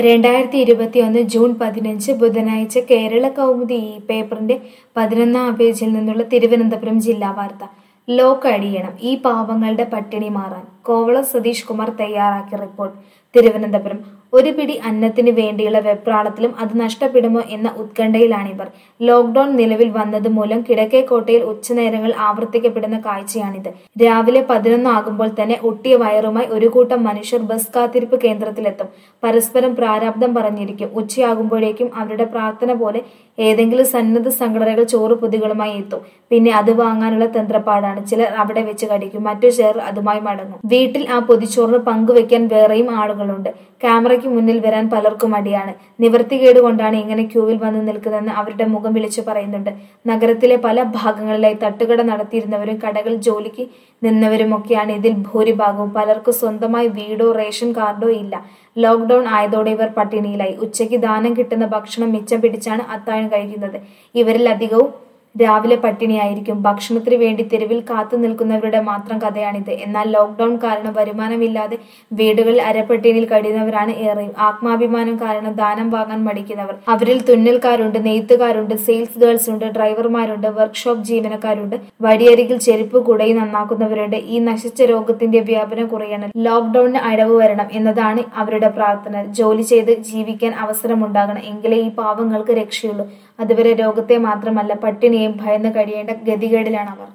രണ്ടായിരത്തി ഇരുപത്തിയൊന്ന് ജൂൺ പതിനഞ്ച് ബുധനാഴ്ച കേരള കൗമുദി ഈ പേപ്പറിന്റെ പതിനൊന്നാം പേജിൽ നിന്നുള്ള തിരുവനന്തപുരം ജില്ലാ വാർത്ത ലോക്ക് അടിയണം ഈ പാവങ്ങളുടെ പട്ടിണി മാറാൻ കോവളം സതീഷ് കുമാർ തയ്യാറാക്കിയ റിപ്പോർട്ട് തിരുവനന്തപുരം ഒരു പിടി അന്നത്തിന് വേണ്ടിയുള്ള വെപ്രാളത്തിലും അത് നഷ്ടപ്പെടുമോ എന്ന ഉത്കണ്ഠയിലാണിവർ ലോക്ഡൌൺ നിലവിൽ വന്നത് മൂലം കിഴക്കേക്കോട്ടയിൽ ഉച്ചനേരങ്ങൾ ആവർത്തിക്കപ്പെടുന്ന കാഴ്ചയാണിത് രാവിലെ പതിനൊന്ന് ആകുമ്പോൾ തന്നെ ഒട്ടിയ വയറുമായി ഒരു കൂട്ടം മനുഷ്യർ ബസ് കാത്തിരിപ്പ് കേന്ദ്രത്തിലെത്തും പരസ്പരം പ്രാരാബ്ദം പറഞ്ഞിരിക്കും ഉച്ചയാകുമ്പോഴേക്കും അവരുടെ പ്രാർത്ഥന പോലെ ഏതെങ്കിലും സന്നദ്ധ സംഘടനകൾ ചോറ് പൊതികളുമായി എത്തും പിന്നെ അത് വാങ്ങാനുള്ള തന്ത്രപ്പാടാണ് ചിലർ അവിടെ വെച്ച് കടിക്കും മറ്റു ചിലർ അതുമായി മടങ്ങും വീട്ടിൽ ആ പൊതിച്ചോറിന് പങ്കുവെക്കാൻ വേറെയും ആളുകളുണ്ട് ക്യാമറയ്ക്ക് മുന്നിൽ വരാൻ പലർക്കും മടിയാണ് നിവർത്തികേട് കൊണ്ടാണ് ഇങ്ങനെ ക്യൂവിൽ വന്ന് നിൽക്കുന്നതെന്ന് അവരുടെ മുഖം വിളിച്ചു പറയുന്നുണ്ട് നഗരത്തിലെ പല ഭാഗങ്ങളിലായി തട്ടുകട നടത്തിയിരുന്നവരും കടകൾ ജോലിക്ക് നിന്നവരുമൊക്കെയാണ് ഇതിൽ ഭൂരിഭാഗവും പലർക്കും സ്വന്തമായി വീടോ റേഷൻ കാർഡോ ഇല്ല ലോക്ഡൌൺ ആയതോടെ ഇവർ പട്ടിണിയിലായി ഉച്ചയ്ക്ക് ദാനം കിട്ടുന്ന ഭക്ഷണം മിച്ചം പിടിച്ചാണ് അത്താഴം കഴിക്കുന്നത് ഇവരിൽ അധികവും രാവിലെ പട്ടിണിയായിരിക്കും ഭക്ഷണത്തിന് വേണ്ടി തെരുവിൽ കാത്തു നിൽക്കുന്നവരുടെ മാത്രം കഥയാണിത് എന്നാൽ ലോക്ഡൌൺ കാരണം വരുമാനമില്ലാതെ വീടുകളിൽ അരപ്പട്ടിണിയിൽ കഴിയുന്നവരാണ് ഏറെയും ആത്മാഭിമാനം കാരണം ദാനം വാങ്ങാൻ മടിക്കുന്നവർ അവരിൽ തുന്നൽക്കാരുണ്ട് നെയ്ത്തുകാരുണ്ട് സെയിൽസ് ഗേൾസ് ഉണ്ട് ഡ്രൈവർമാരുണ്ട് വർക്ക്ഷോപ്പ് ജീവനക്കാരുണ്ട് വഴിയരികിൽ ചെരുപ്പ് കുടയും നന്നാക്കുന്നവരുണ്ട് ഈ നശിച്ച രോഗത്തിന്റെ വ്യാപനം കുറയണം ലോക്ഡൌണിന് അഴവ് വരണം എന്നതാണ് അവരുടെ പ്രാർത്ഥന ജോലി ചെയ്ത് ജീവിക്കാൻ അവസരമുണ്ടാകണം എങ്കിലേ ഈ പാവങ്ങൾക്ക് രക്ഷയുള്ളൂ അതുവരെ രോഗത്തെ മാത്രമല്ല പട്ടിണിയെയും ഭയന്ന് കഴിയേണ്ട ഗതികേടിലാണ് അവർ